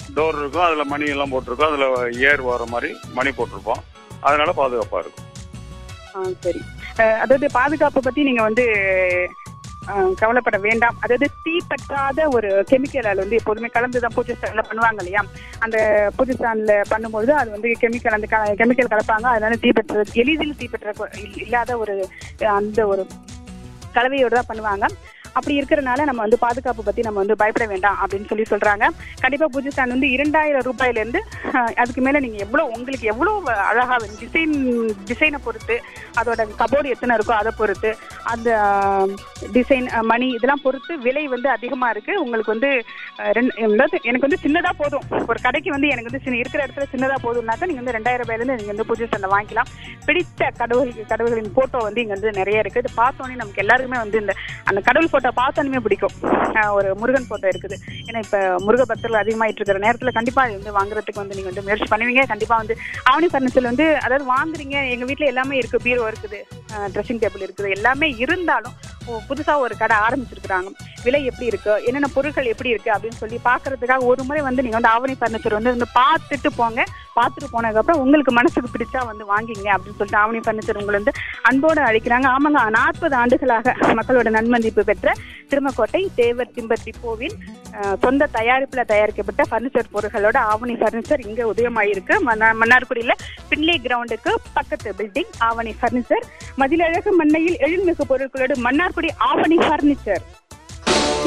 door இருக்கும் அதில் மணி எல்லாம் போட்டிருக்கோம் அதில் ஏர் வர மாதிரி மணி போட்டிருப்போம் அதனால பாதுகாப்பாக இருக்கும் ஆ சரி அஹ், அதாவது பாதுகாப்பை பத்தி நீங்க வந்து அஹ், கவலைப்பட வேண்டாம் அதாவது தீ பற்றாத ஒரு கெமிக்கல் வந்து எப்போதுமே கலந்து தான் பூஜை ஸ்டாண்ட்ல பண்ணுவாங்க இல்லையா அந்த பூஜை ஸ்டாண்ட்ல பண்ணும்போது அது வந்து கெமிக்கல் அந்த கெமிக்கல் கலப்பாங்க அதனால தீ பற்றது எளிதில் தீ பற்ற இல்லாத ஒரு அஹ், அந்த ஒரு கலவையோட தான் பண்ணுவாங்க அப்படி இருக்கிறனால நம்ம வந்து பாதுகாப்பு பத்தி நம்ம வந்து பயப்பட வேண்டாம் அப்படின்னு சொல்லி சொல்றாங்க கண்டிப்பா பூஜை ஸ்டாண்ட் வந்து இரண்டாயிரம் ரூபாயில இருந்து அஹ், அதுக்கு மேல நீங்க எவ்வளவு உங்களுக்கு எவ்வளவு அழகா டிசைன் டிசைனை பொறுத்து அதோட கபோர்டு எத்தனை இருக்கோ அதை பொறுத்து அந்த டிசைன் மணி இதெல்லாம் பொறுத்து விலை வந்து அதிகமா இருக்கு உங்களுக்கு வந்து அஹ், ரெண்டு- அதாவது எனக்கு வந்து சின்னதா போதும் ஒரு கடைக்கு வந்து எனக்கு வந்து சின்ன இருக்கிற இடத்துல சின்னதா போதும்னாக்கா நீங்க வந்து ரெண்டாயிரம் ரூபாயில இருந்து நீங்க வந்து பூஜை ஸ்டாண்ட்ல வாங்கிக்கலாம் பிடித்த கடவுள் கடவுள்களின் போட்டோ வந்து இங்க வந்து நிறைய இருக்கு இது பார்த்தோன்னே நமக்கு எல்லாருக்குமே வந்து இந்த அந்த கடவுள் போட்டோ பார்த்தோன்னே பிடிக்கும் அஹ், ஒரு முருகன் போட்டோ இருக்குது ஏன்னா இப்ப முருக பக்தர்கள் அதிகமாயிட்டு இருக்கிற நேரத்துல கண்டிப்பா இது வந்து வாங்குறதுக்கு வந்து நீங்க வந்து முயற்சி பண்ணுவீங்க கண்டிப்பா வந்து ஆவணி ஃபர்னிச்சர் வந்து அதாவது வாங்குறீங்க எங்க வீட்ல எல்லாமே இருக்கு பீரோ இருக்குது ட்ரெஸ்ஸிங் டேபிள் இருக்குது எல்லாமே இருந்தாலும் ஓ, புதுசா ஒரு கடை ஆரம்பிச்சிருக்கிறாங்க விலை எப்படி இருக்கு என்னென்ன பொருட்கள் எப்படி இருக்கு அப்படின்னு சொல்லி பாக்குறதுக்காக ஒரு முறை வந்து நீங்க வந்து ஆவணி ஃபர்னிச்சர் வந்து வந்து பார்த்துட்டு போங்க பார்த்துட்டு போனதுக்கப்புறம் உங்களுக்கு மனசுக்கு பிடிச்சா வந்து வாங்கிங்க அப்படின்னு சொல்லிட்டு ஆவணி ஃபர்னிச்சர் உங்களை வந்து அன்போடு அழைக்கிறாங்க ஆமாங்க நாற்பது ஆண்டுகளாக மக்களோட நன்மதிப்பு பெற்ற திருமக்கோட்டை தேவர் திம்பர் டிப்போவின் அஹ், சொந்த தயாரிப்புல தயாரிக்கப்பட்ட ஃபர்னிச்சர் பொருட்களோட ஆவணி ஃபர்னிச்சர் இங்க உதயமாயிருக்கு மன்னா- மன்னார்குடியில பின்லே கிரவுண்டுக்கு பக்கத்து பில்டிங் ஆவணி ஃபர்னிச்சர் மதிலழகு மண்ணையில் எழில்மிகு பொருட்களோடு மன்னார்குடி ஆவணி ஃபர்னிச்சர்